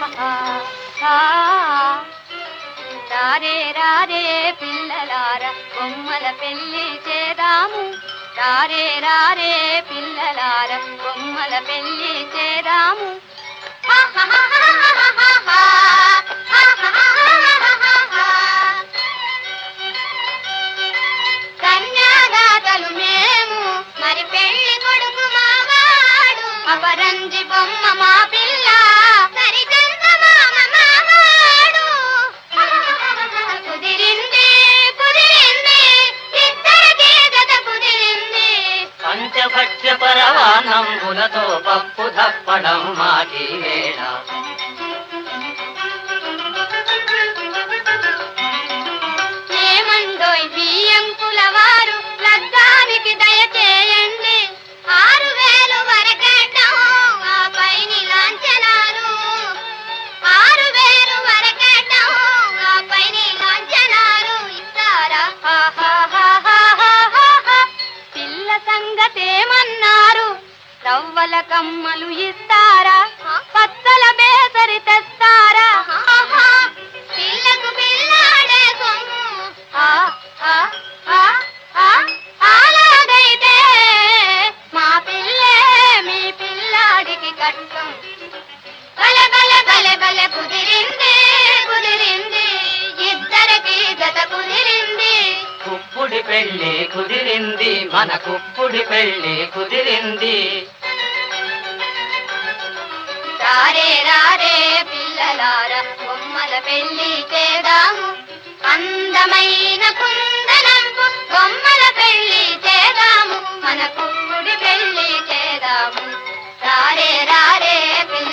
ఆ, రారే రారే పిల్లలార బొమ్మల పెళ్లి చేదాము రారే రారే పిల్లలార బొమ్మల పెళ్లి చేదాము కన్యాదాతలు మేము మరి పెళ్లి కొడుకు మావాడు అపరంజి బొమ్మ మా పిల్ల సరిచంద మామ మావాడు కుదిరింది కుదిరింది ఇద్దరికీ జత కుదిరింది పంచభక్ష్య పరవానంబులతో పప్పు దప్పడం మాకి వేళ ఏమండోయ్ బియ్యం కులవారు లగ్గానికి దయచేయండి ఆరు వేలు వరకట్టం ఆ పైని లాంఛనాలు ఆరు వేలు వరకట్టం ఆ పైని లాంఛనాలు ఇస్తారా హాహాహాహాహాహా. పిల్ల సంగతేమన్నారు రవ్వల కమ్మలు ఇస్తారా పచ్చల బేసరి తెస్తారా పిల్లకు పిల్లాడే సొమ్ము ఆ, ఆ, ఆ, ఆ, అలాగైతే మా పిల్లే మీ పిల్లాడికి కట్టం బలె బలె బలె బలె కుదిరింది కుదిరింది ఇద్దరికి జత కుదిరింది కుప్పుడి పెళ్లి కుదిరింది మన కుప్పుడి పెళ్లి కుదిరింది రారే రారే పిల్లలార బొమ్మల పెళ్లి చేదాము అందమైన కుందనంపు బొమ్మల పెళ్లి చేదాము మన కుక్కుడి పెళ్లి చేదాము రారే రారే పిల్ల